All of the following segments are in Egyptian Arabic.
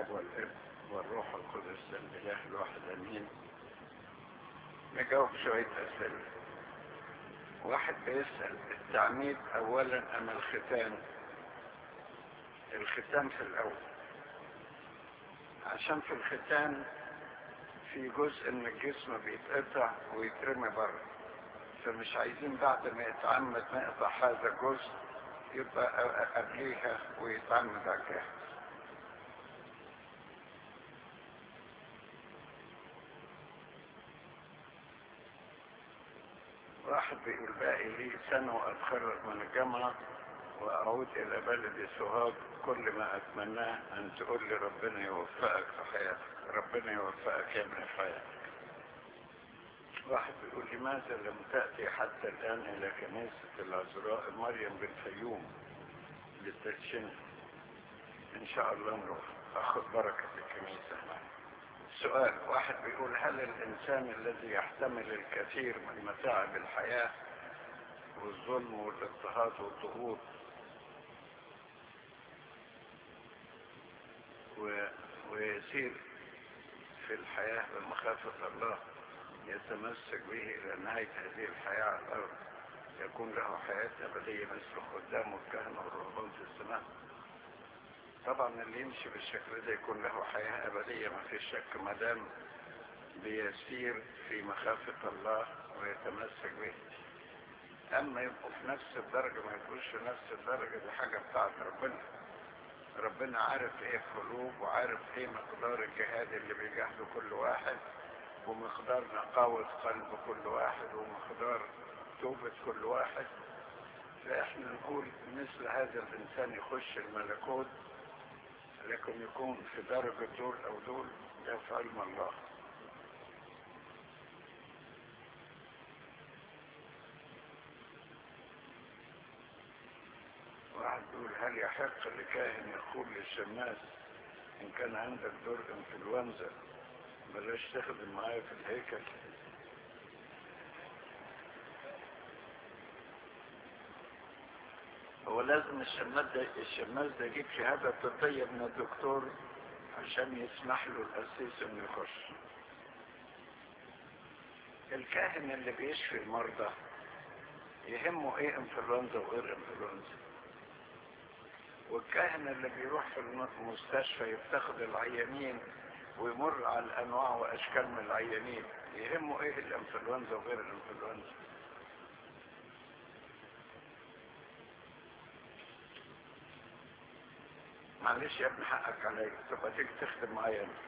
الاب والابن والروح القدس الاله الواحد امين نجاوب شويه اسئله واحد بيسال التعميد اولا ام الختان الختان في الاول عشان في الختان في جزء من الجسم بيتقطع ويترمي بره فمش عايزين بعد ما يتعمد نقطع هذا الجزء يبقى قبليها ويتعمد على الجهاز واحد بيقول باقي لي سنة وأتخرج من الجامعة وأعود إلى بلدي سوهاج كل ما أتمناه أن تقول لي ربنا يوفقك في حياتك ربنا يوفقك يا ابن في حياتك واحد بيقول لماذا لم تأتي حتى الآن إلى كنيسة العذراء مريم بالفيوم للتدشين إن شاء الله نروح أخذ بركة الكنيسة سؤال واحد بيقول هل الإنسان الذي يحتمل الكثير من متاعب الحياة والظلم والاضطهاد والضغوط و... ويسير في الحياة بمخافة الله يتمسك به إلى نهاية هذه الحياة على الأرض يكون له حياة أبدية مثل خدام الكهنة والرهبان في السماء طبعا اللي يمشي بالشكل ده يكون له حياة أبدية ما فيش شك ما دام بيسير في مخافة الله ويتمسك به أما يبقوا في نفس الدرجة ما يبقوش في نفس الدرجة دي حاجة بتاعت ربنا ربنا عارف ايه القلوب وعارف ايه مقدار الجهاد اللي بيجاهده كل واحد ومقدار نقاوة قلب كل واحد ومقدار توبة كل واحد فاحنا نقول مثل هذا الانسان يخش الملكوت لكن يكون في درجة دول او دول ده في علم الله واحد يقول هل يحق لكاهن يقول للشماس ان كان عندك دور انفلونزا بلاش تخدم معايا في الهيكل هو لازم الشماس ده الشماس ده يجيب شهاده طبيه من الدكتور عشان يسمح له القسيس انه يخش الكاهن اللي بيشفي المرضى يهمه ايه انفلونزا وغير انفلونزا والكاهن اللي بيروح في المستشفى يفتقد العيانين ويمر على الانواع واشكال من العيانين يهمه ايه الانفلونزا وغير الانفلونزا معلش يا ابني حقك عليا تبقى تيجي تخدم معايا انت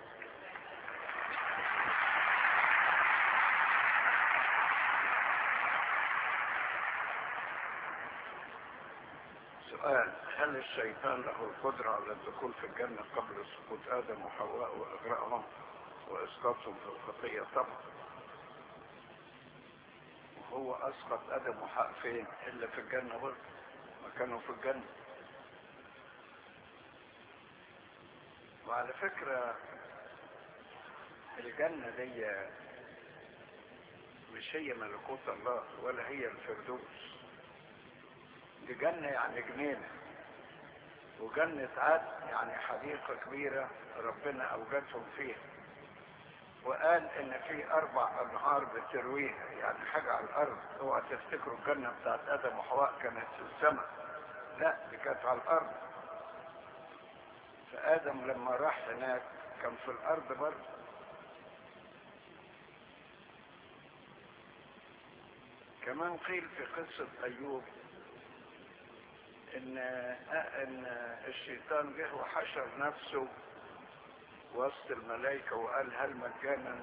سؤال هل الشيطان له القدرة على الدخول في الجنة قبل سقوط آدم وحواء وإغراءهم وإسقاطهم في الخطية طبعا وهو أسقط آدم وحواء فين إلا في الجنة برضه ما كانوا في الجنة وعلى فكرة الجنة دي مش هي ملكوت الله ولا هي الفردوس دي جنة يعني جنينة وجنة عدن يعني حديقة كبيرة ربنا أوجدهم فيها وقال إن في أربع أنهار بترويها يعني حاجة على الأرض اوعى تفتكروا الجنة بتاعت آدم وحواء كانت في السماء لا دي كانت على الأرض فآدم لما راح هناك كان في الأرض برضه كمان قيل في قصة أيوب ان ان الشيطان جه وحشر نفسه وسط الملائكة وقال هل مجانا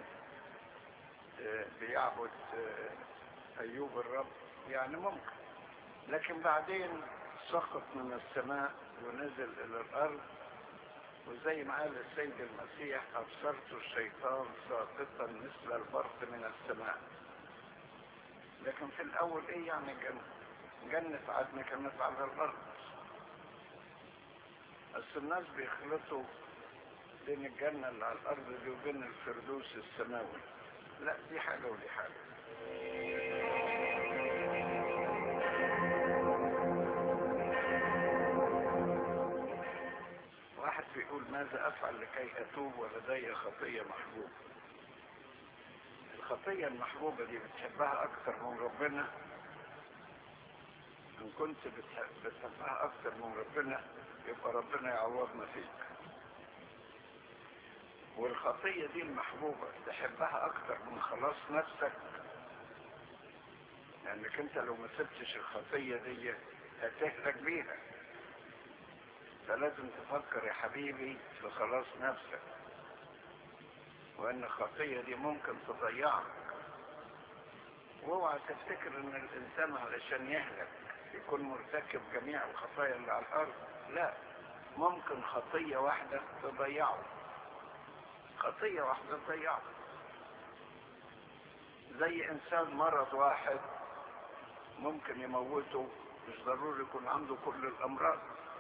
بيعبد ايوب الرب يعني ممكن لكن بعدين سقط من السماء ونزل الى الارض وزي ما قال السيد المسيح ابصرت الشيطان ساقطا مثل البرق من السماء لكن في الاول ايه يعني جنة جنة عدن كانت على الارض بس الناس بيخلطوا بين الجنة اللي على الارض دي وبين الفردوس السماوي لا دي حاجة ودي حاجة واحد بيقول ماذا افعل لكي اتوب ولدي خطية محبوبة الخطية المحبوبة دي بتحبها اكتر من ربنا ان كنت بتحبها اكتر من ربنا يبقى ربنا يعوضنا فيك والخطية دي المحبوبة تحبها اكتر من خلاص نفسك لانك انت لو ما سبتش الخطية دي هتهلك بيها فلازم تفكر يا حبيبي في خلاص نفسك وان الخطية دي ممكن تضيعك واوعى تفتكر ان الانسان علشان يهلك يكون مرتكب جميع الخطايا اللي على الارض لا ممكن خطية واحدة تضيعه خطية واحدة تضيعه زي انسان مرض واحد ممكن يموته مش ضروري يكون عنده كل الامراض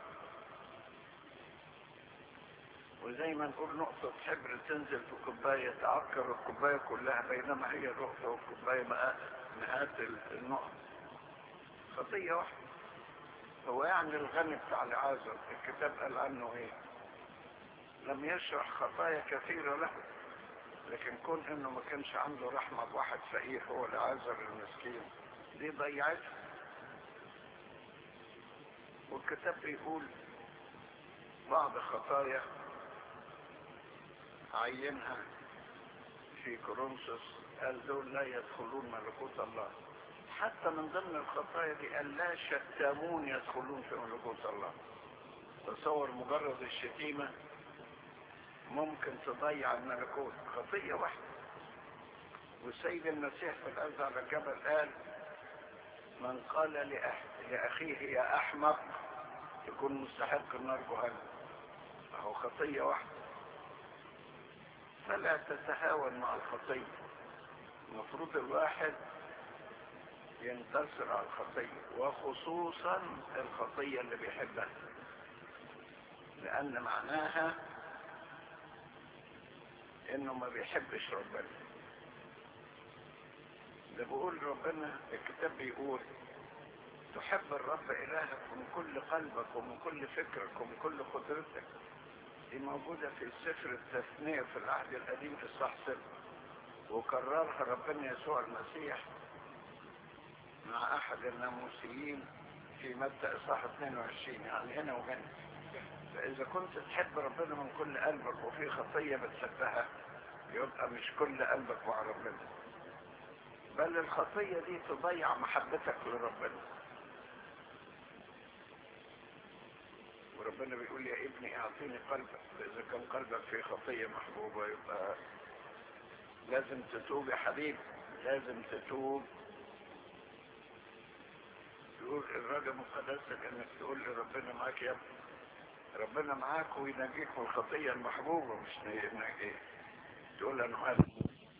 وزي ما نقول نقطة حبر تنزل في كوباية تعكر الكوباية كلها بينما هي نقطة والكوباية مئات النقط خطية واحدة هو يعني الغني بتاع العازر الكتاب قال عنه ايه لم يشرح خطايا كثيرة له لكن كون انه ما كانش عنده رحمة بواحد فقير هو العازر المسكين دي ضيعته والكتاب بيقول بعض خطايا عينها في كورنثوس قال دول لا يدخلون ملكوت الله حتى من ضمن الخطايا دي قال لا شتامون يدخلون في ملكوت الله تصور مجرد الشتيمة ممكن تضيع الملكوت خطية واحدة والسيد المسيح في الأرض على الجبل قال من قال لأح... لأخيه يا أحمق يكون مستحق النار جهنم فهو خطية واحدة فلا تتهاون مع الخطية المفروض الواحد ينتصر على الخطية وخصوصا الخطية اللي بيحبها لأن معناها إنه ما بيحبش ربنا ده بيقول ربنا الكتاب بيقول تحب الرب إلهك من كل قلبك ومن كل فكرك ومن كل قدرتك دي موجودة في سفر التثنية في العهد القديم في الصح سبع وكررها ربنا يسوع المسيح مع أحد الناموسيين في متى إصحاح 22 يعني هنا وهنا فإذا كنت تحب ربنا من كل قلبك وفي خطية بتحبها يبقى مش كل قلبك مع ربنا بل الخطية دي تضيع محبتك لربنا وربنا بيقول يا ابني اعطيني قلبك فاذا كان قلبك في خطية محبوبة يبقى لازم تتوب يا حبيبي لازم تتوب يقول الراجل مقدسك انك تقول لربنا معاك يا ابني ربنا معاك وينجيك من الخطية المحبوبة مش ينجيك تقول له انا عارف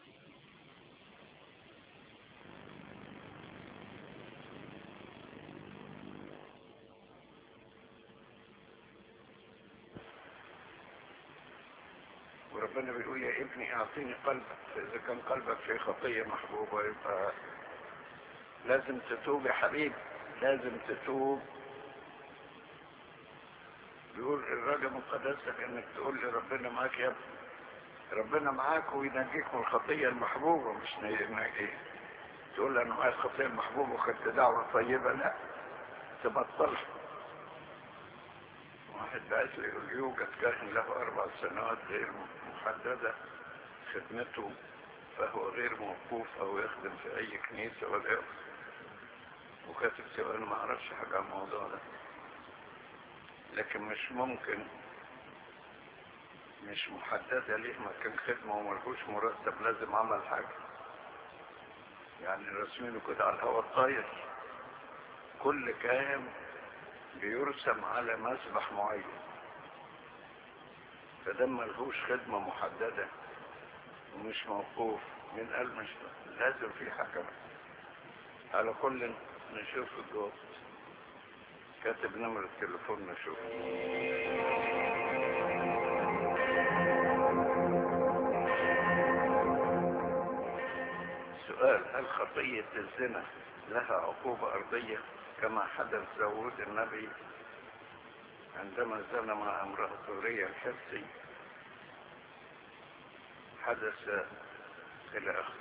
وربنا بيقول يا ابني اعطيني قلبك فاذا كان قلبك في خطية محبوبة يبقى لازم تتوب يا حبيبي لازم تتوب بيقول الراجل مقدسك انك تقول لي ربنا معاك يا ابني ربنا معاك وينجيك من الخطية المحبوبة مش ينجيك تقول انا معايا الخطية المحبوبة وخدت دعوة طيبة لا تبطلها واحد بعت لي يقول يوجد كاهن له اربع سنوات غير محددة خدمته فهو غير موقوف او يخدم في اي كنيسة ولا يخدم وكاتب سؤال ما اعرفش حاجة عن الموضوع ده لكن مش ممكن مش محددة ليه ما كان خدمة وملهوش مرتب لازم عمل حاجة يعني رسمينه كده على الهواء الطاير كل كاهن بيرسم على مسبح معين فده ملهوش خدمة محددة ومش موقوف من قال مش لازم في حكم على كل نشوف الضغط كاتب نمرة التليفون نشوف سؤال هل خطية الزنا لها عقوبة أرضية كما حدث داود النبي عندما زنى مع امرأة الحفظي حدث إلى آخره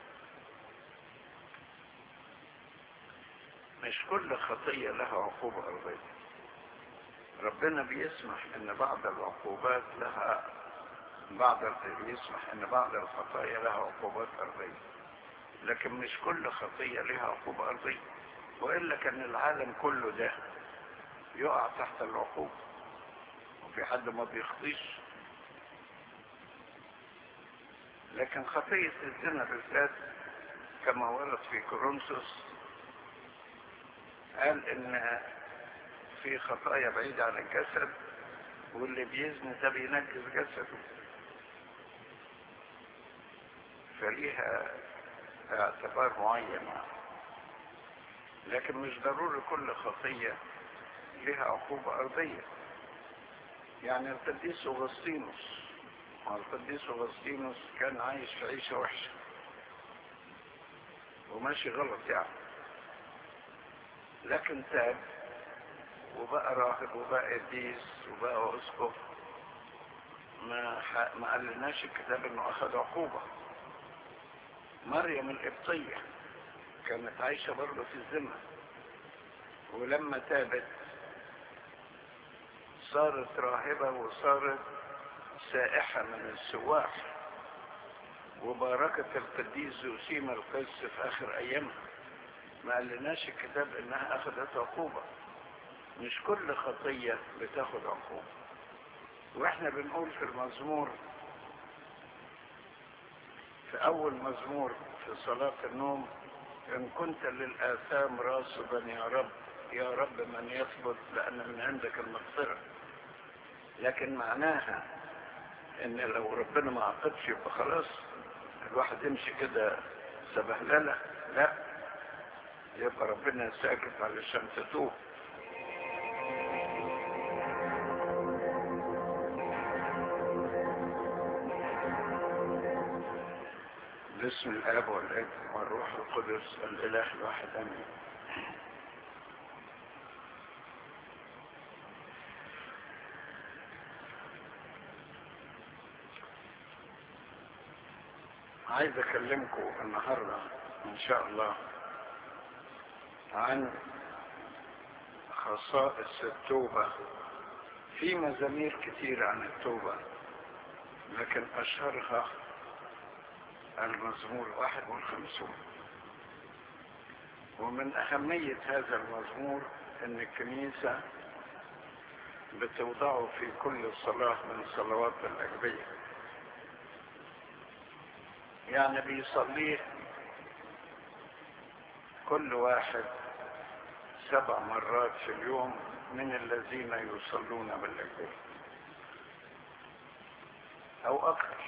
مش كل خطية لها عقوبة أرضية ربنا بيسمح ان بعض العقوبات لها بعض يسمح ان بعض الخطايا لها عقوبات ارضية لكن مش كل خطية لها عقوبة ارضية وإلا كان العالم كله ده يقع تحت العقوبة وفي حد ما بيخطيش لكن خطية الزنا بالذات كما ورد في كورنثوس قال ان في خطايا بعيدة عن الجسد واللي بيزن ده بينجز جسده فليها اعتبار معين لكن مش ضروري كل خطية لها عقوبة أرضية يعني القديس أغسطينوس القديس أغسطينوس كان عايش في عيشة وحشة وماشي غلط يعني لكن تاب وبقى راهب وبقى قديس وبقى اسقف ما ح... ما قالناش الكتاب انه اخذ عقوبة مريم القبطية كانت عايشة برضه في الذمة ولما تابت صارت راهبة وصارت سائحة من السواح وباركت القديس زوسيما القس في اخر ايامها ما قالناش الكتاب انها اخذت عقوبة مش كل خطية بتاخد عقوبة واحنا بنقول في المزمور في اول مزمور في صلاة النوم ان كنت للآثام راصدا يا رب يا رب من يثبت لان من عندك المغفرة لكن معناها ان لو ربنا ما عاقبش يبقى خلاص الواحد يمشي كده سبهلله لا يبقى ربنا ساكت علشان تتوب باسم الاب والابن والروح القدس الاله الواحد امين عايز اكلمكم النهارده ان شاء الله عن خصائص التوبة في مزامير كتير عن التوبة لكن أشهرها المزمور واحد والخمسون ومن أهمية هذا المزمور أن الكنيسة بتوضعه في كل صلاة من صلوات الأجبية يعني بيصليه كل واحد سبع مرات في اليوم من الذين يصلون بالليل او اكثر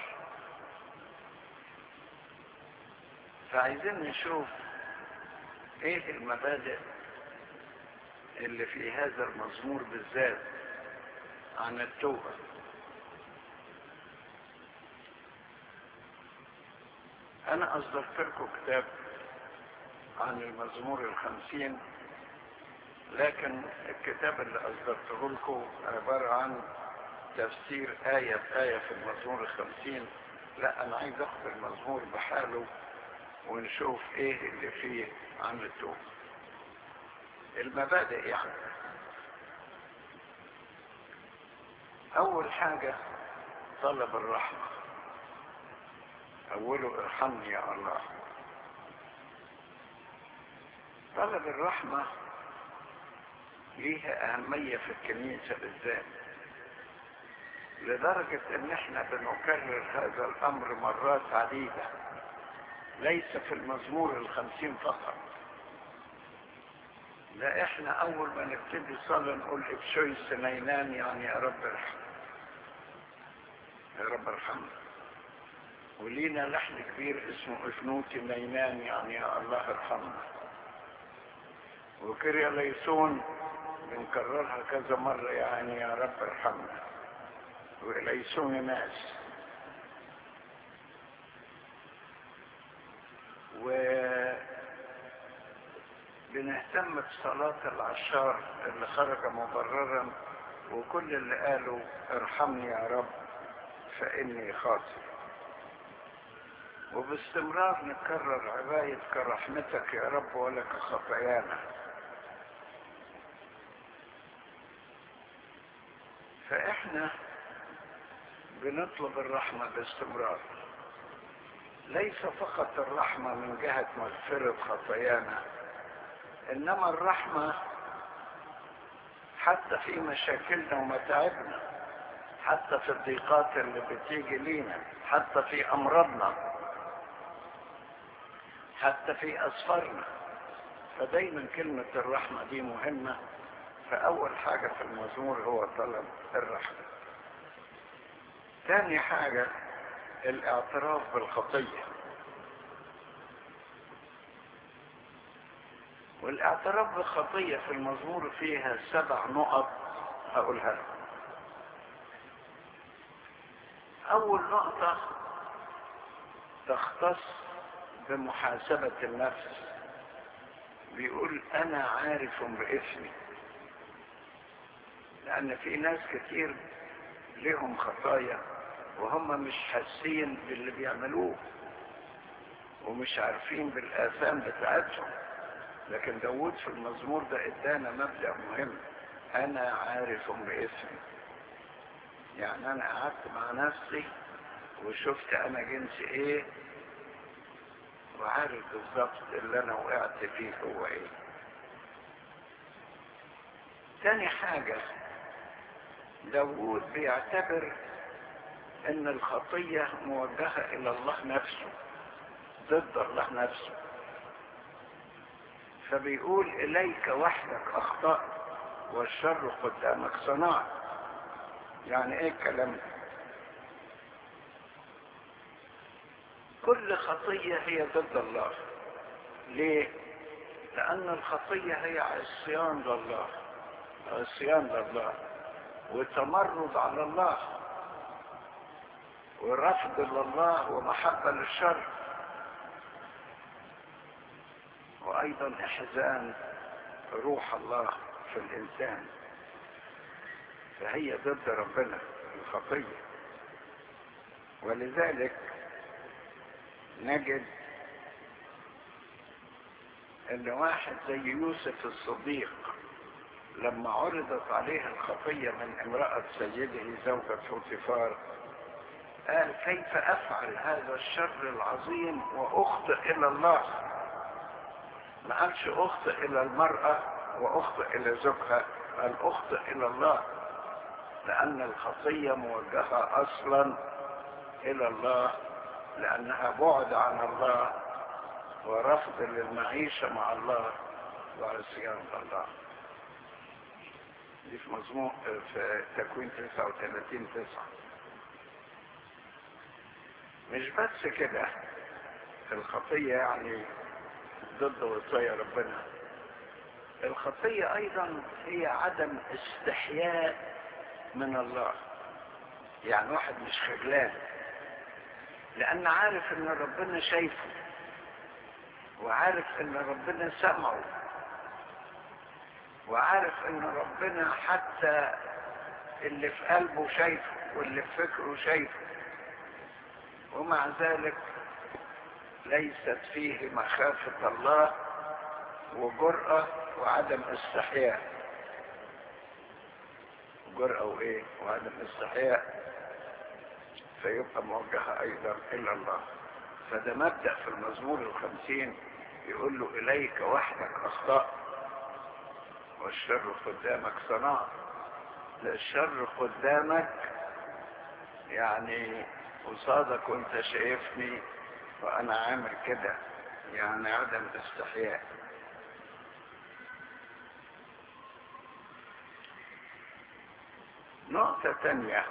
فعايزين نشوف ايه المبادئ اللي في هذا المزمور بالذات عن التوبة انا اصدرت لكم كتاب عن المزمور الخمسين لكن الكتاب اللي أصدرته لكم عبارة عن تفسير آية بآية في المزمور الخمسين لا أنا عايز أخذ المزمور بحاله ونشوف إيه اللي فيه عن التوبة المبادئ يعني أول حاجة طلب الرحمة أوله ارحمني يا الله طلب الرحمة ليها أهمية في الكنيسة بالذات لدرجة ان احنا بنكرر هذا الامر مرات عديدة ليس في المزمور الخمسين فقط لا احنا اول ما نبتدي صلاة نقول ابشوي سنينان يعني يا رب ارحم يا رب ارحمنا ولينا لحن كبير اسمه افنوتي نينان يعني يا الله ارحمنا وكريا ليسون بنكررها كذا مرة يعني يا رب ارحمنا وليسون ناس و بنهتم بصلاة العشار اللي خرج مبررا وكل اللي قالوا ارحمني يا رب فإني خاطئ وباستمرار نكرر عباية كرحمتك يا رب ولك خطايانا فإحنا بنطلب الرحمة باستمرار ليس فقط الرحمة من جهة مغفرة خطايانا إنما الرحمة حتى في مشاكلنا ومتاعبنا حتى في الضيقات اللي بتيجي لينا حتى في أمراضنا حتى في أسفارنا فدايما كلمة الرحمة دي مهمة فأول حاجة في المزمور هو طلب الرحمة تاني حاجة الاعتراف بالخطية والاعتراف بالخطية في المزمور فيها سبع نقط هقولها لكم أول نقطة تختص بمحاسبة النفس بيقول أنا عارف باسمي لأن في ناس كتير لهم خطايا وهم مش حاسين باللي بيعملوه ومش عارفين بالآثام بتاعتهم لكن داود في المزمور ده ادانا مبدأ مهم أنا عارف باسمي يعني أنا قعدت مع نفسي وشفت أنا جنسي إيه وعارف بالظبط اللي أنا وقعت فيه هو إيه تاني حاجة داود بيعتبر ان الخطية موجهة الى الله نفسه ضد الله نفسه فبيقول اليك وحدك اخطأت والشر قدامك صنعت يعني ايه الكلام ده كل خطية هي ضد الله ليه لان الخطية هي عصيان لله عصيان لله وتمرد على الله ورفض لله ومحبة للشر وأيضا إحزان روح الله في الإنسان فهي ضد ربنا الخطية ولذلك نجد ان واحد زي يوسف الصديق لما عرضت عليه الخطية من امرأة سيده زوجة فوتيفار قال كيف افعل هذا الشر العظيم واخطئ الى الله ما قالش اخطئ الى المرأة واخطئ الى زوجها قال اخطئ الى الله لان الخطية موجهة اصلا الى الله لانها بعد عن الله ورفض للمعيشة مع الله وعصيان الله دي في مضمون في تكوين 39 تسعة مش بس كده الخطية يعني ضد وصايا ربنا الخطية ايضا هي عدم استحياء من الله يعني واحد مش خجلان لان عارف ان ربنا شايفه وعارف ان ربنا سمعه وعارف ان ربنا حتى اللي في قلبه شايفه واللي في فكره شايفه ومع ذلك ليست فيه مخافة الله وجرأة وعدم استحياء جرأة وايه وعدم استحياء فيبقى موجهة ايضا الى الله فده مبدأ في المزمور الخمسين يقول له اليك وحدك اخطأت والشر قدامك صنع الشر قدامك يعني قصادك وانت شايفني وانا عامل كده يعني عدم استحياء نقطة تانية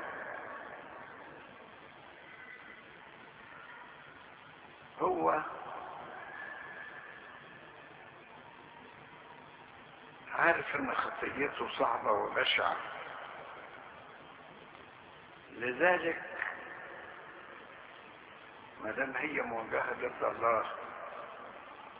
هو عارف ان خطيته صعبة وبشعة لذلك ما دام هي موجهة ضد الله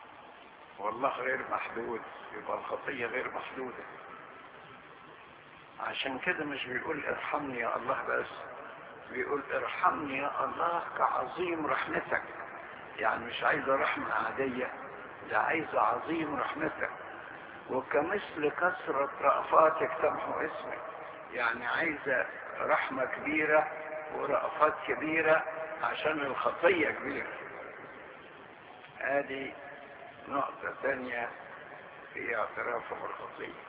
والله غير محدود يبقى الخطية غير محدودة عشان كده مش بيقول ارحمني يا الله بس بيقول ارحمني يا الله كعظيم رحمتك يعني مش عايزة رحمة عادية ده عايزة عظيم رحمتك وكمثل كثرة رأفاتك تمحو اسمك يعني عايزة رحمة كبيرة ورأفات كبيرة عشان الخطية كبيرة هذه نقطة ثانية في اعترافه بالخطية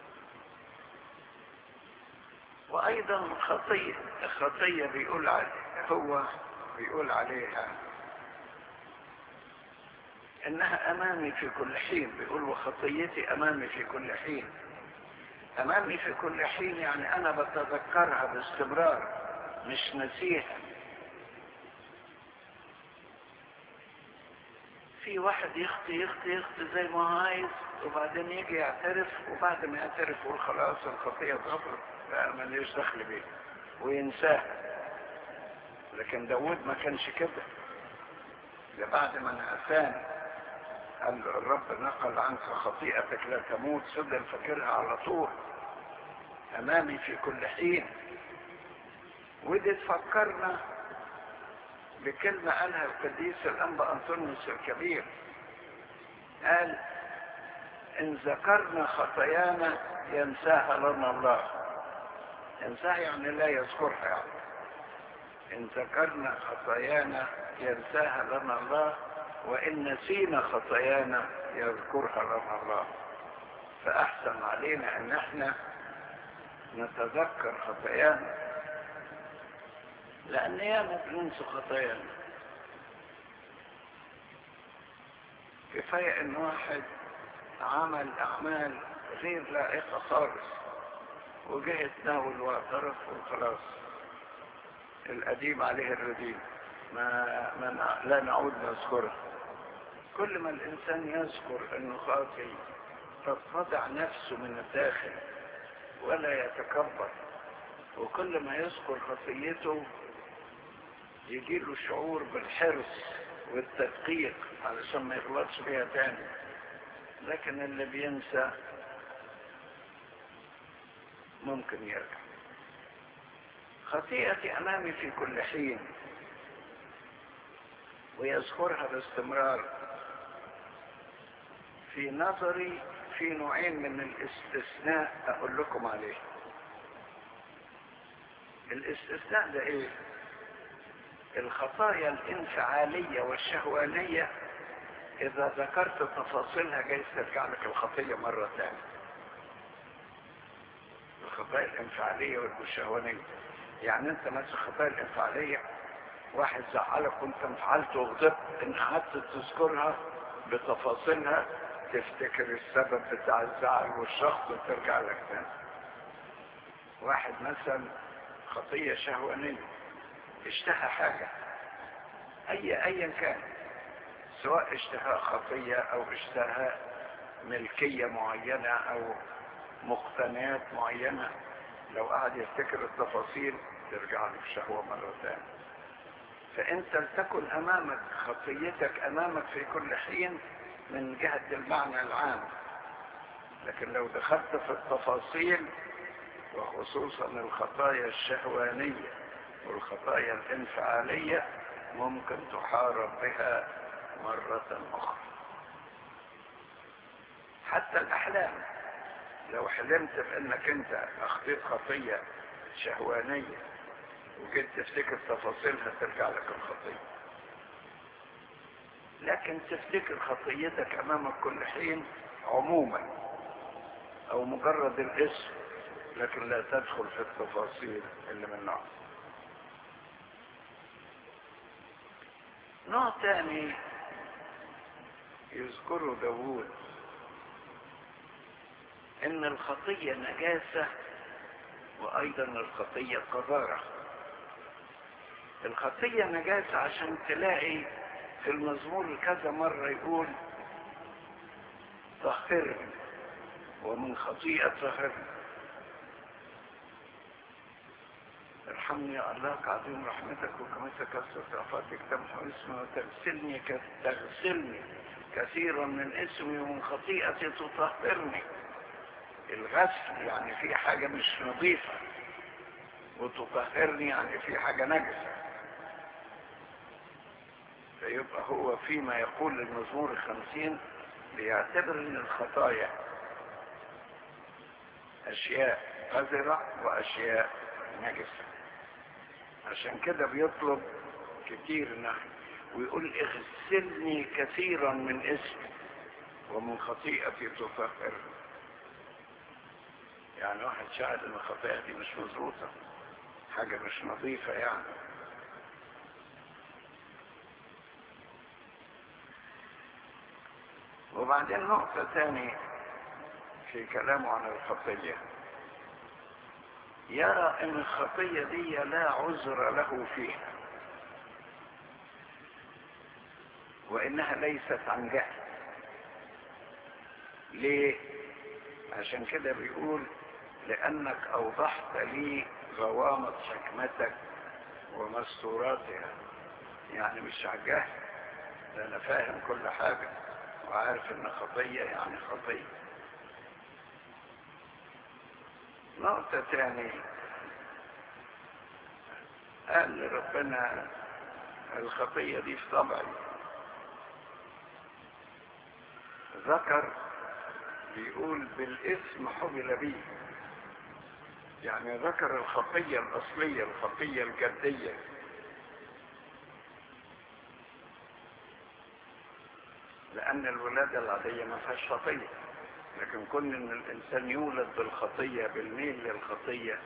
وأيضا الخطية الخطية بيقول عليه هو بيقول عليها انها امامي في كل حين بيقول وخطيتي امامي في كل حين امامي في كل حين يعني انا بتذكرها باستمرار مش نسيها في واحد يخطي يخطي يخطي زي ما هو عايز وبعدين يجي يعترف وبعد ما يعترف يقول خلاص الخطية اتغفرت لا ماليش دخل بيه وينساها لكن داود ما كانش كده ده بعد ما نعسان قال له الرب نقل عنك خطيئتك لا تموت فضل فاكرها على طول امامي في كل حين ودي تفكرنا بكلمة قالها القديس الأنبا أنطونيوس الكبير قال إن ذكرنا خطايانا ينساها لنا الله ينساها يعني لا يذكرها يعني إن ذكرنا خطايانا ينساها لنا الله وإن نسينا خطايانا يذكرها لنا الله فأحسن علينا أن احنا نتذكر خطايانا لأن ياما بننسى خطايانا كفاية إن واحد عمل أعمال غير لائقة خالص وجه يتناول واعترف وخلاص القديم عليه الرديء ما, ما لا نعود نذكرها كل ما الإنسان يذكر أنه خاطئ تتضع نفسه من الداخل ولا يتكبر وكل ما يذكر خطيته يجي له شعور بالحرص والتدقيق علشان ما يغلطش فيها تاني لكن اللي بينسى ممكن يرجع خطيئتي امامي في كل حين ويذكرها باستمرار في نظري في نوعين من الاستثناء اقول لكم عليه الاستثناء ده ايه الخطايا الانفعالية والشهوانية اذا ذكرت تفاصيلها جايز ترجع لك الخطية مرة ثانية الخطايا الانفعالية والشهوانية يعني انت مثلا الخطايا الانفعالية واحد زعلك وانت انفعلت وغضبت ان قعدت تذكرها بتفاصيلها تفتكر السبب بتاع الزعل والشخص وترجع لك تاني واحد مثلا خطية شهوانية اشتهى حاجة اي ايا كان سواء اشتهى خطية او اشتهى ملكية معينة او مقتنيات معينة لو قعد يفتكر التفاصيل ترجع له الشهوة مرة ثانية فانت لتكن امامك خطيتك امامك في كل حين من جهة المعنى العام لكن لو دخلت في التفاصيل وخصوصا الخطايا الشهوانية والخطايا الانفعالية ممكن تحارب بها مرة أخرى حتى الأحلام لو حلمت بأنك أنت أخطيت خطية شهوانية وجيت تفتكر تفاصيلها ترجع لك الخطية لكن تفتكر خطيتك أمامك كل حين عموما أو مجرد الاسم لكن لا تدخل في التفاصيل اللي من نوع نوع تاني يذكره داوود ان الخطية نجاسة وايضا الخطية قذارة الخطية نجاسة عشان تلاقي في المزمور كذا مرة يقول طهرني ومن خطيئة طهرني ارحمني يا الله كعظيم رحمتك وكما تكسر رأفاتك تمحو اسمي وتغسلني تغسلني كثيرا من اسمي ومن خطيئتي تطهرني الغسل يعني في حاجة مش نظيفة وتطهرني يعني في حاجة نجسة فيبقى هو فيما يقول المزمور الخمسين بيعتبر ان الخطايا اشياء قذرة واشياء نجسة عشان كده بيطلب كتير نحن ويقول اغسلني كثيرا من اسمي ومن خطيئتي تطهر يعني واحد شاهد ان الخطيئة دي مش مظبوطة حاجة مش نظيفة يعني وبعدين نقطة تاني في كلامه عن الخطية يرى ان الخطية دي لا عذر له فيها وانها ليست عن جهل ليه عشان كده بيقول لانك اوضحت لي غوامض حكمتك ومستوراتها يعني مش على جهل ده انا فاهم كل حاجة وعارف ان خطية يعني خطية نقطة تاني قال ربنا الخطية دي في طبعي ذكر بيقول بالاسم حبل بي يعني ذكر الخطية الأصلية الخطية الجدية لأن الولادة العادية ما فيهاش خطية لكن كون إن الإنسان يولد بالخطية بالميل للخطية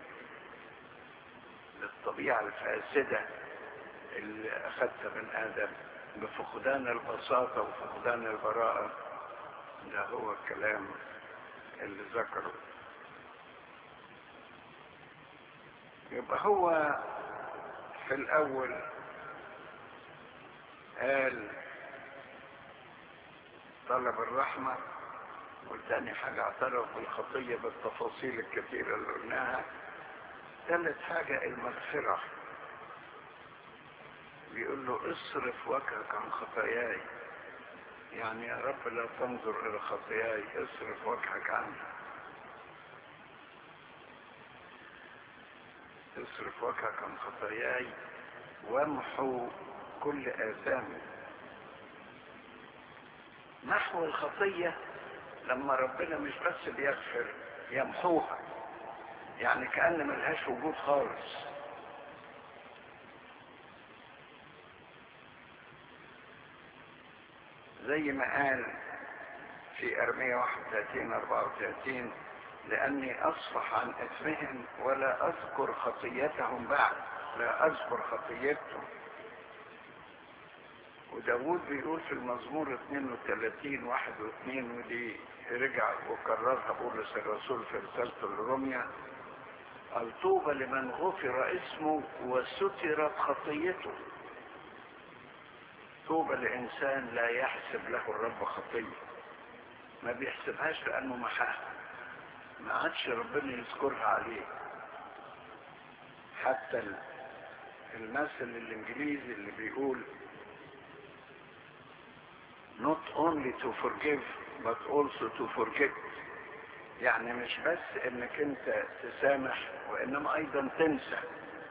للطبيعة الفاسدة اللي أخذتها من آدم بفقدان البساطة وفقدان البراءة ده هو الكلام اللي ذكره يبقى هو في الأول قال طلب الرحمة والتاني حاجة اعترف بالخطية بالتفاصيل الكثيرة اللي قلناها ثالث حاجة المغفرة بيقول له اصرف وجهك عن خطاياي يعني يا رب لا تنظر الى خطاياي اصرف وجهك عني اصرف وجهك عن خطاياي وامحو كل آثامي محو الخطية لما ربنا مش بس بيغفر يمحوها يعني كأن ملهاش وجود خالص زي ما قال في أرمية 31 34 لأني أصفح عن إثمهم ولا أذكر خطيتهم بعد لا أذكر خطيتهم وداود بيقول في المزمور 32 واحد واثنين ودي رجع وكررها بولس الرسول في رسالته لروميا قال طوبى لمن غفر اسمه وسترت خطيته طوبى لإنسان لا يحسب له الرب خطية ما بيحسبهاش لأنه محاها ما عادش ربنا يذكرها عليه حتى المثل الانجليزي اللي بيقول not only to forgive but also to forget يعني مش بس انك انت تسامح وانما ايضا تنسى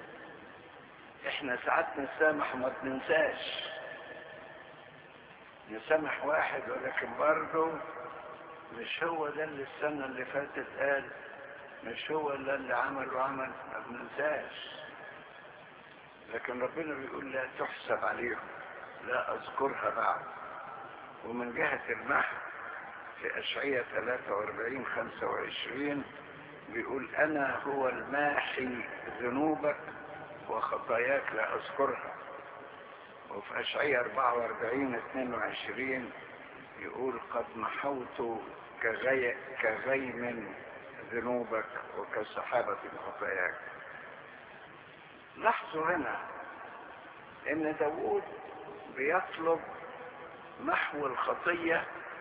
احنا ساعات نسامح وما بننساش نسامح واحد ولكن برضه مش هو ده اللي السنة اللي فاتت قال مش هو ده اللي عمل وعمل ما بننساش لكن ربنا بيقول لا تحسب عليهم لا اذكرها بعد ومن جهة المحو في أشعية 43 25 بيقول أنا هو الماحي ذنوبك وخطاياك لا أذكرها وفي أشعية 44 22 يقول قد محوت كغي كغيم ذنوبك وكسحابة خطاياك لاحظوا هنا ان داود بيطلب محو الخطية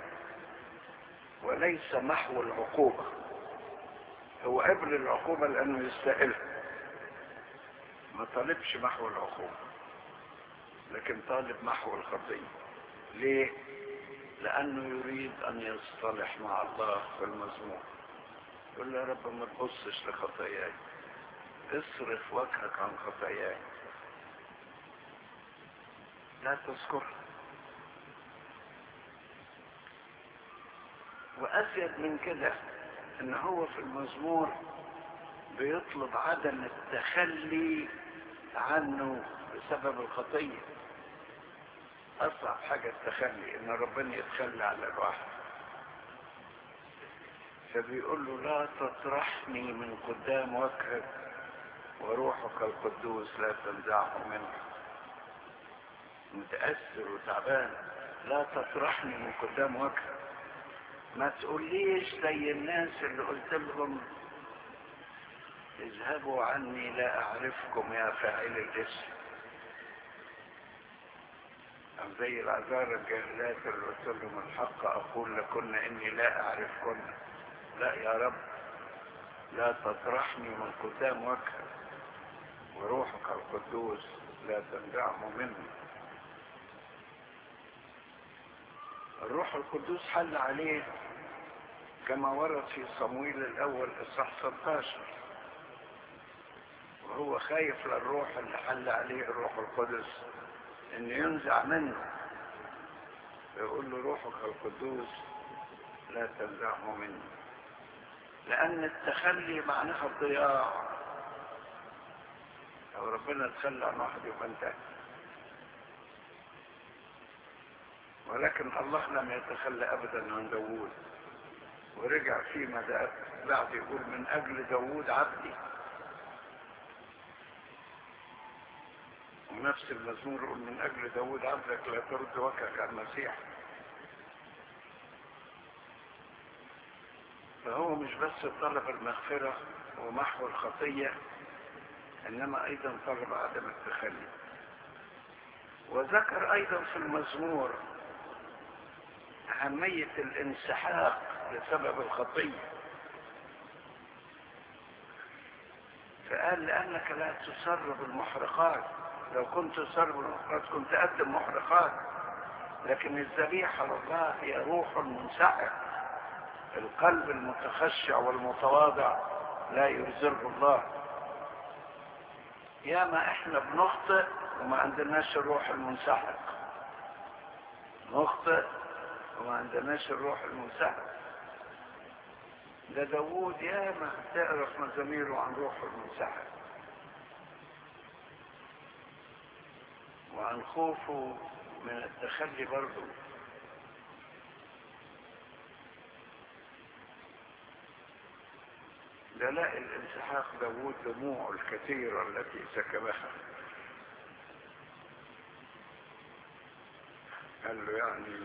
وليس محو العقوبة هو قبل العقوبة لأنه يستاهلها ما طالبش محو العقوبة لكن طالب محو الخطية ليه؟ لأنه يريد أن يصطلح مع الله في المزمور يقول له يا رب ما تبصش لخطاياي اصرف وجهك عن خطاياي لا تذكرها وأزيد من كده إن هو في المزمور بيطلب عدم التخلي عنه بسبب الخطية أصعب حاجة التخلي إن ربنا يتخلى على الواحد فبيقول له لا تطرحني من قدام وجهك وروحك القدوس لا تنزعه منك متأثر وتعبان لا تطرحني من قدام وجهك ما تقوليش زي الناس اللي قلت لهم اذهبوا عني لا اعرفكم يا فاعل الاسم او زي العذارى الجاهلات اللي قلت لهم الحق اقول لكن اني لا اعرفكن لا يا رب لا تطرحني من قدام وجهك وروحك القدوس لا تنزعه مني الروح القدوس حل عليه كما ورد في صمويل الاول اصحاح 16 وهو خايف للروح اللي حل عليه الروح القدس ان ينزع منه يقول له روحك القدوس لا تنزعه مني لان التخلي معناها الضياع لو ربنا تخلى عن واحد يبقى انتهى ولكن الله لم يتخلى ابدا عن داوود ورجع فيما بعد يقول من اجل داوود عبدي ونفس المزمور يقول من اجل داوود عبدك لا ترد وجهك عن المسيح فهو مش بس طلب المغفرة ومحو الخطية انما ايضا طلب عدم التخلي وذكر ايضا في المزمور أهمية الانسحاق بسبب الخطية فقال لأنك لا تسرب المحرقات لو كنت تسرب المحرقات كنت أقدم محرقات لكن الذبيحة لله هي روح منسحق القلب المتخشع والمتواضع لا يرزقه الله ياما احنا بنخطئ وما عندناش الروح المنسحق نخطئ وما عندناش الروح المنسحب ده داوود ياما تعرف مزاميره عن روح المنسحب وعن خوفه من التخلي برضه دلائل الانسحاق داوود دموع الكثيرة التي سكبها قال له يعني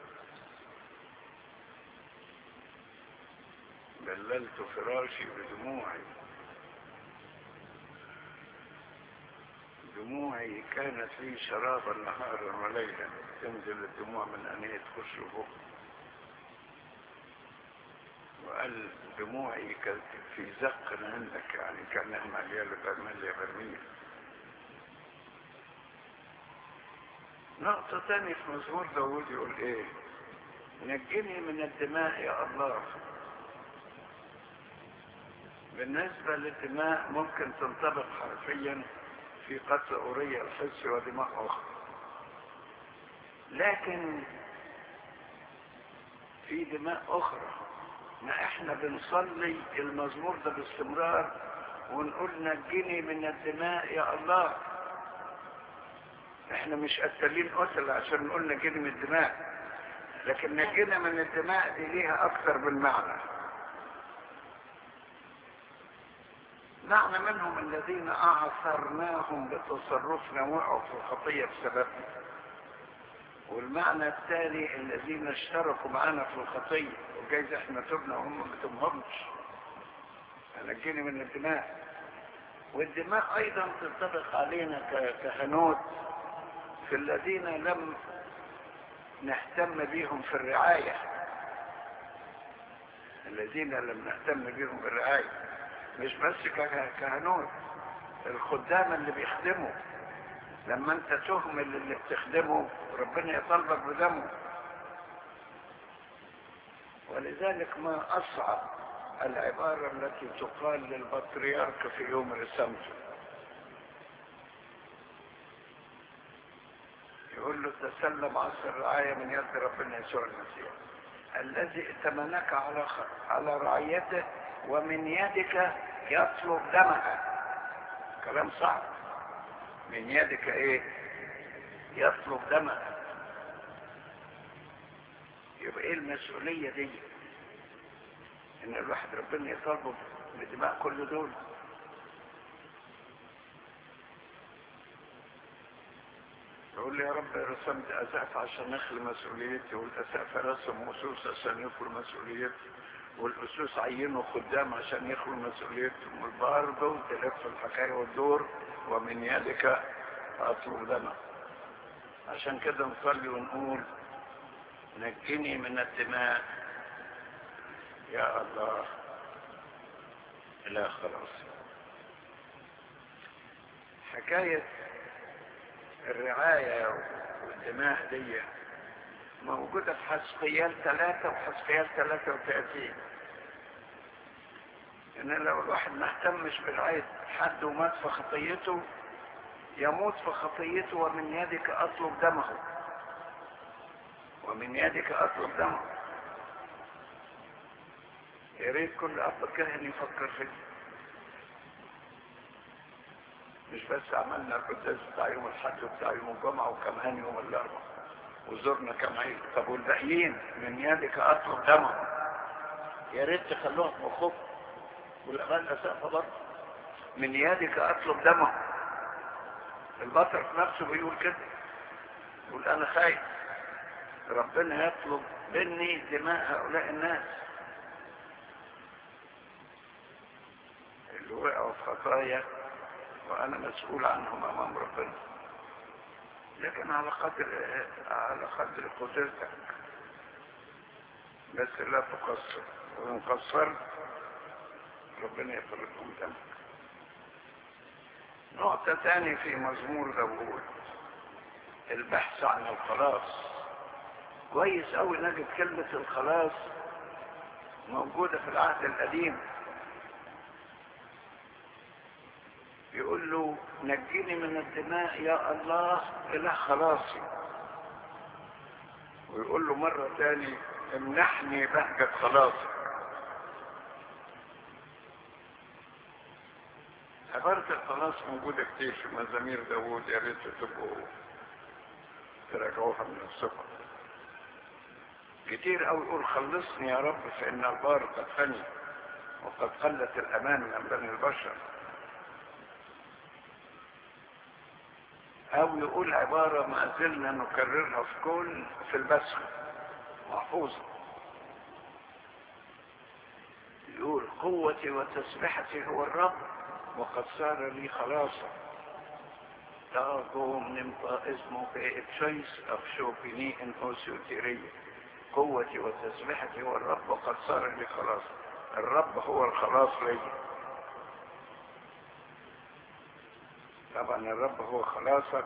بللت فراشي بدموعي دموعي كانت لي شرابا نهارا وليلا تنزل الدموع من أنية تخش فوق وقال دموعي كانت في زق عندك يعني كانها مليانة مليانة برميل نقطة تانية في مزمور داود يقول ايه نجني من الدماء يا الله بالنسبة للدماء ممكن تنطبق حرفيا في قتل أورية الحس ودماء أخرى لكن في دماء أخرى ما احنا بنصلي المزمور ده باستمرار ونقول نجني من الدماء يا الله احنا مش قتالين قتل عشان نقول نجني من الدماء لكن نجينا من الدماء دي ليها اكثر من معنى معنى منهم الذين اعثرناهم بتصرفنا وقعوا في الخطية بسببنا والمعنى الثاني الذين اشتركوا معنا في الخطية وجايز احنا تبنا وهم ما تبهمش نجيني من الدماء والدماء ايضا تنطبق علينا كهنوت في الذين لم نهتم بهم في الرعاية الذين لم نهتم بهم في الرعاية مش بس كهنوت الخدام اللي بيخدموا لما انت تهمل اللي بتخدمه ربنا يطالبك بدمه ولذلك ما اصعب العبارة التي تقال للبطريرك في يوم رسامته يقول له تسلم عصر الرعاية من يد ربنا يسوع المسيح الذي ائتمنك على خ- على رعيته ومن يدك يطلب دمها كلام صعب من يدك ايه يطلب دمها يبقى ايه المسؤولية دي ان الواحد ربنا يطالبه بدماء كل دول يقول لي يا رب رسمت أسقف عشان أخلي مسؤوليتي والأسقف رسم أسوس عشان يخلوا مسؤوليتي والأسوس عينوا خدام عشان يخلوا مسؤوليتهم وبرضه تلف الحكاية والدور ومن يدك أطلب دمك عشان كده نصلي ونقول نجني من الدماء يا الله لا خلاص حكاية الرعاية والدماء دي موجودة في حسقيال ثلاثة وحسقيال ثلاثة وثلاثين إن لو الواحد ما اهتمش برعاية حد ومات في خطيته يموت في خطيته ومن يدك أطلب دمه ومن يدك أطلب دمه يا ريت كل أب كاهن يفكر فيه مش بس عملنا القداس بتاع يوم الحد وبتاع يوم الجمعة وكمان يوم الأربعاء وزرنا كم عيد طب والباقيين من يدك أطلب دمهم يا ريت تخلوها في مخكم والأمان أسقف برضه من يدك أطلب دمهم البطر في نفسه بيقول كده يقول أنا خايف ربنا يطلب مني دماء هؤلاء الناس اللي وقعوا في خطايا وانا مسؤول عنهم امام ربنا لكن على قدر على قدر قدرتك بس لا تقصر وان قصرت ربنا يفرجهم دمك نقطة تاني في مزمور داوود البحث عن الخلاص كويس أوي نجد كلمة الخلاص موجودة في العهد القديم يقول له نجني من الدماء يا الله إله خلاصي ويقول له مرة تاني امنحني بهجة خلاصك عبارة الخلاص موجودة كتير في مزامير داوود يا ريت تبقوا تراجعوها من نفسكم كتير أوي يقول خلصني يا رب فإن البار قد فني وقد قلت الأمان من بني البشر أو يقول عبارة ما زلنا نكررها في كل في البسخ محفوظة يقول قوتي وتسبحتي هو الرب وقد صار لي خلاصا تاغو نمطا اسمه بإبشيس أفشوبني إن أوسيوتيرية قوتي وتسبحتي هو الرب وقد صار لي خلاصا الرب هو الخلاص لي طبعا الرب هو خلاصك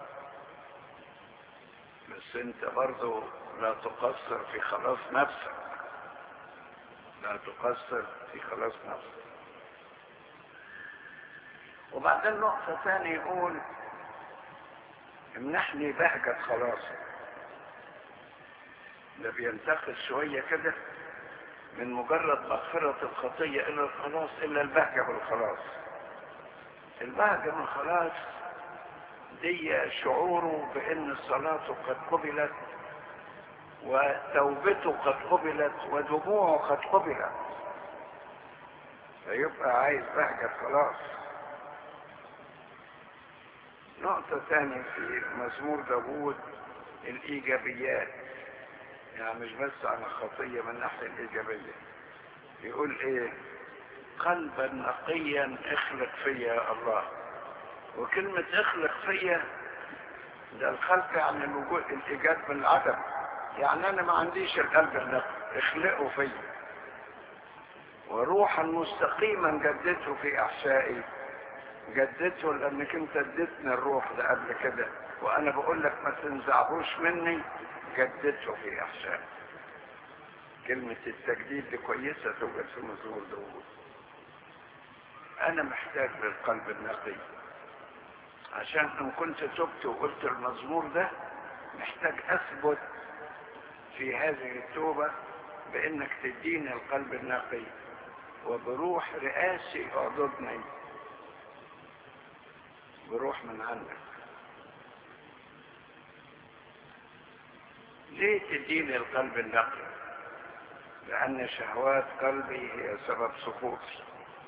بس انت برضو لا تقصر في خلاص نفسك لا تقصر في خلاص نفسك وبعدين نقطة ثانية يقول امنحني بهجة خلاصك ده بينتقل شوية كده من مجرد مغفرة الخطية إلى الخلاص إلا البهجة بالخلاص البهجة بالخلاص دي شعوره بأن صلاته قد قبلت وتوبته قد قبلت ودموعه قد قبلت فيبقى عايز بهجة خلاص نقطة ثانية في مزمور داوود الإيجابيات يعني مش بس عن الخطية من الناحية الإيجابية يقول إيه قلبا نقيا اخلق فيا يا الله وكلمة اخلق فيا ده الخلق يعني الوجود الإيجاد من العدم يعني أنا ما عنديش القلب النقي اخلقه فيا وروحا مستقيما جددته في أحشائي جددته لأنك أنت اديتني الروح ده قبل كده وأنا بقول لك ما تنزعهوش مني جددته في أحشائي كلمة التجديد دي كويسة توجد في مزمور داوود أنا محتاج للقلب النقي عشان إن كنت تبت وقلت المزمور ده محتاج أثبت في هذه التوبة بإنك تديني القلب النقي وبروح رئاسي اعضدني بروح من عندك ليه تديني القلب النقي لأن شهوات قلبي هي سبب سقوطي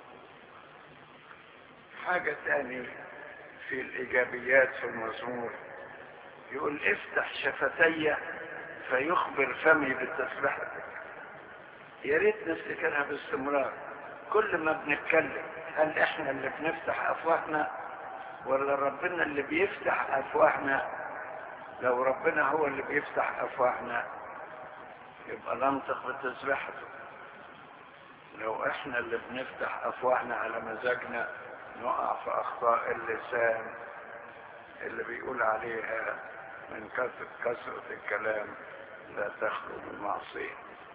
حاجة تاني في الإيجابيات في المزمور يقول افتح شفتي فيخبر فمي بتسبحتك يا ريت نفتكرها باستمرار كل ما بنتكلم هل احنا اللي بنفتح افواهنا ولا ربنا اللي بيفتح افواهنا لو ربنا هو اللي بيفتح افواهنا يبقى ننطق بتسبحته لو احنا اللي بنفتح افواهنا على مزاجنا نقع في اخطاء اللسان اللي بيقول عليها من كثرة كثرة الكلام لا تخلو من معصية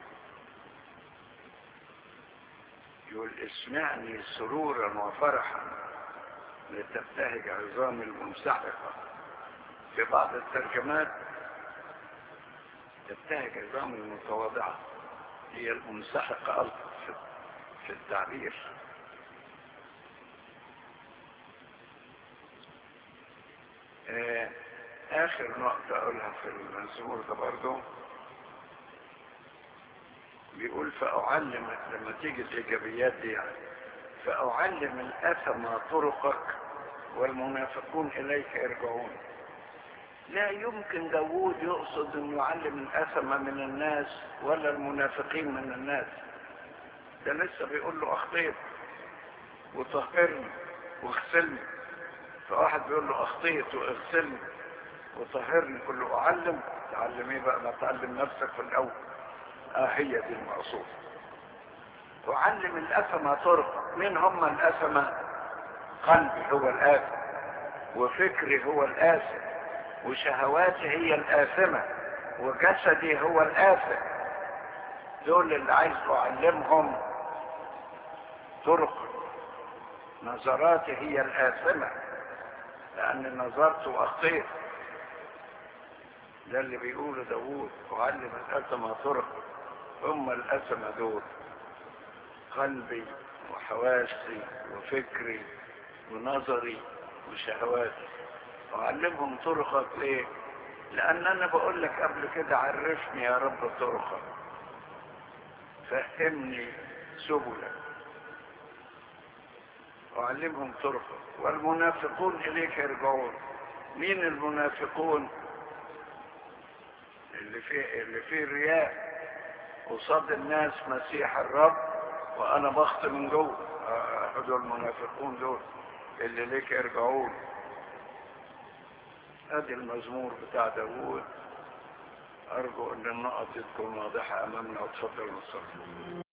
يقول اسمعني سرورا وفرحا لتبتهج عظام المنسحقة في بعض الترجمات تبتهج عظام المتواضعة هي المنسحقة ألطف في التعبير آخر نقطة أقولها في المزمور ده برضه بيقول فأعلم لما تيجي الإيجابيات دي يعني فأعلم الأثم طرقك والمنافقون إليك يرجعون لا يمكن داوود يقصد أن يعلم الأثم من الناس ولا المنافقين من الناس ده لسه بيقول له أخطيت وطهرني واغسلني فواحد بيقول له أخطيت واغسلني وطهرني كل له أعلم تعلم إيه بقى ما تعلم نفسك في الأول آه هي دي المقصود تعلم الأثمة طرق مين هم الأثمة قلبي هو الآثم وفكري هو الآثم وشهواتي هي الآثمة وجسدي هو الآثم دول اللي عايز أعلمهم طرق نظراتي هي الآثمة لأن نظرت وأخطيت ده اللي بيقوله داوود وعلم الأثمة طرق هم الأثمة دول قلبي وحواسي وفكري ونظري وشهواتي وعلمهم طرقك ليه لأن أنا بقول لك قبل كده عرفني يا رب طرقك فهمني سبلك وعلمهم طرقك والمنافقون إليك يرجعون مين المنافقون اللي فيه اللي فيه رياء قصاد الناس مسيح الرب وانا بخط من جوه آه، دول المنافقون دول اللي ليك يرجعون ادي المزمور بتاع داوود ارجو ان النقط تكون واضحه امامنا وتفضل نصلي